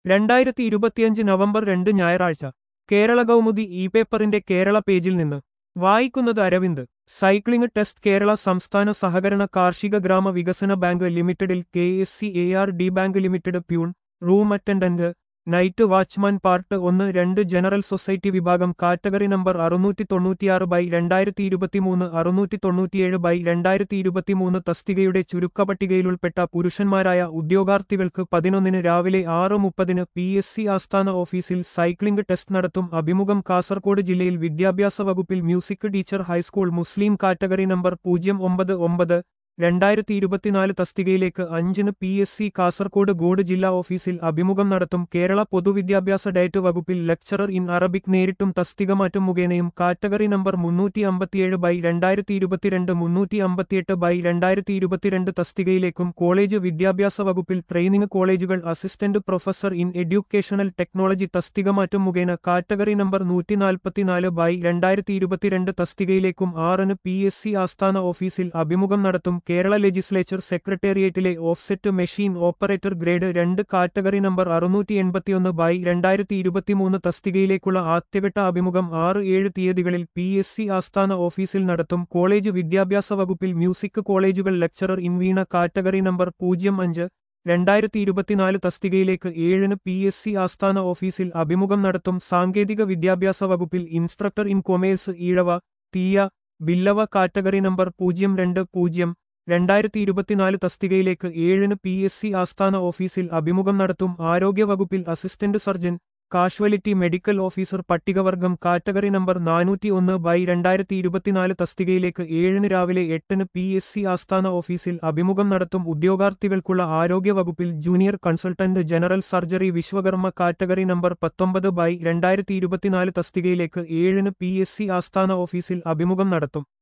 രണ്ടായിരത്തി ഇരുപത്തിയഞ്ച് നവംബർ രണ്ട് ഞായറാഴ്ച കേരള കൗമുദി ഇ പേപ്പറിന്റെ കേരള പേജിൽ നിന്ന് വായിക്കുന്നത് അരവിന്ദ് സൈക്ലിംഗ് ടെസ്റ്റ് കേരള സംസ്ഥാന സഹകരണ കാർഷിക ഗ്രാമ വികസന ബാങ്ക് ലിമിറ്റഡിൽ K S C A R D bank limited peon room attendant night watchman part ഒന്ന് രണ്ട് ജനറൽ സൊസൈറ്റി വിഭാഗം കാറ്റഗറി നമ്പർ അറുന്നൂറ്റി തൊണ്ണൂറ്റിയാറ് ബൈ രണ്ടായിരത്തി ഇരുപത്തിമൂന്ന് അറുന്നൂറ്റി തൊണ്ണൂറ്റിയേഴ് ബൈ രണ്ടായിരത്തി ഇരുപത്തിമൂന്ന് തസ്തികയുടെ ചുരുക്കപട്ടികയിലുൾപ്പെട്ട പുരുഷന്മാരായ ഉദ്യോഗാർത്ഥികൾക്ക് പതിനൊന്നിന് രാവിലെ ആറ് മുപ്പതിന് പി എസ് സി ആസ്ഥാന ഓഫീസിൽ സൈക്ലിംഗ് ടെസ്റ്റ് നടത്തും അഭിമുഖം കാസർകോട് ജില്ലയിൽ വിദ്യാഭ്യാസ വകുപ്പിൽ music teacher high school Muslim category number പൂജ്യം ഒമ്പത് ഒമ്പത് രണ്ടായിരത്തി ഇരുപത്തിനാല് തസ്തികയിലേക്ക് അഞ്ചിന് പി എസ് സി കാസർകോട് ഗോഡ് ജില്ലാ ഓഫീസിൽ അഭിമുഖം നടത്തും കേരള പൊതുവിദ്യാഭ്യാസ ഡയറ്റ് വകുപ്പിൽ ലെക്ചറർ ഇൻ അറബിക് നേരിട്ടും തസ്തിക മാറ്റം മുഖേനയും കാറ്റഗറി നമ്പർ മുന്നൂറ്റി അമ്പത്തിയേഴ് ബൈ രണ്ടായിരത്തി ഇരുപത്തിരണ്ട് മുന്നൂറ്റി അമ്പത്തിയെട്ട് ബൈ രണ്ടായിരത്തി ഇരുപത്തിരണ്ട് തസ്തികയിലേക്കും കോളേജ് വിദ്യാഭ്യാസ വകുപ്പിൽ ട്രെയിനിംഗ് കോളേജുകൾ assistant professor in educational technology തസ്തിക മാറ്റം മുഖേന കാറ്റഗറി നമ്പർ നൂറ്റി നാൽപ്പത്തിനാല് ബൈ രണ്ടായിരത്തി ഇരുപത്തിരണ്ട് തസ്തികയിലേക്കും ആറിന് പി എസ് സി ആസ്ഥാന ഓഫീസിൽ അഭിമുഖം നടത്തും കേരള ലെജിസ്ലേച്ചർ സെക്രട്ടേറിയറ്റിലെ ഓഫ്സെറ്റ് മെഷീൻ ഓപ്പറേറ്റർ ഗ്രേഡ് രണ്ട് കാറ്റഗറി നമ്പർ അറുന്നൂറ്റി എൺപത്തിയൊന്ന് ബൈ രണ്ടായിരത്തി ഇരുപത്തിമൂന്ന് തസ്തികയിലേക്കുള്ള ആദ്യഘട്ട അഭിമുഖം ആറ് ഏഴ് തീയതികളിൽ പി എസ് സി ആസ്ഥാന ഓഫീസിൽ നടത്തും കോളേജ് വിദ്യാഭ്യാസ വകുപ്പിൽ മ്യൂസിക് കോളേജുകൾ lecturer in veena category number പൂജ്യം അഞ്ച് രണ്ടായിരത്തി ഇരുപത്തിനാല് തസ്തികയിലേക്ക് ഏഴിന് പി എസ് സി ആസ്ഥാന ഓഫീസിൽ അഭിമുഖം നടത്തും സാങ്കേതിക വിദ്യാഭ്യാസ വകുപ്പിൽ ഇൻസ്ട്രക്ടർ ഇൻ കൊമേഴ്സ് ഈഴവ തീയ ബില്ലവ കാറ്റഗറി നമ്പർ പൂജ്യം രണ്ട് പൂജ്യം രണ്ടായിരത്തി ഇരുപത്തിനാല് തസ്തികയിലേക്ക് ഏഴിന് പി എസ് സി ആസ്ഥാന ഓഫീസിൽ അഭിമുഖം നടത്തും ആരോഗ്യവകുപ്പിൽ assistant surgeon casualty medical officer പട്ടികവർഗം കാറ്റഗറി നമ്പർ നാനൂറ്റി ഒന്ന് ബൈ രണ്ടായിരത്തി ഇരുപത്തിനാല് തസ്തികയിലേക്ക് ഏഴിന് രാവിലെ എട്ടിന് പി എസ് സി ആസ്ഥാന ഓഫീസിൽ അഭിമുഖം നടത്തും ഉദ്യോഗാർത്ഥികൾക്കുള്ള ആരോഗ്യവകുപ്പിൽ junior consultant general surgery Vishwakarma category number പത്തൊമ്പത് ബൈ രണ്ടായിരത്തി ഇരുപത്തിനാല് തസ്തികയിലേക്ക് ഏഴിന് പി എസ് സി ആസ്ഥാന ഓഫീസിൽ അഭിമുഖം നടത്തും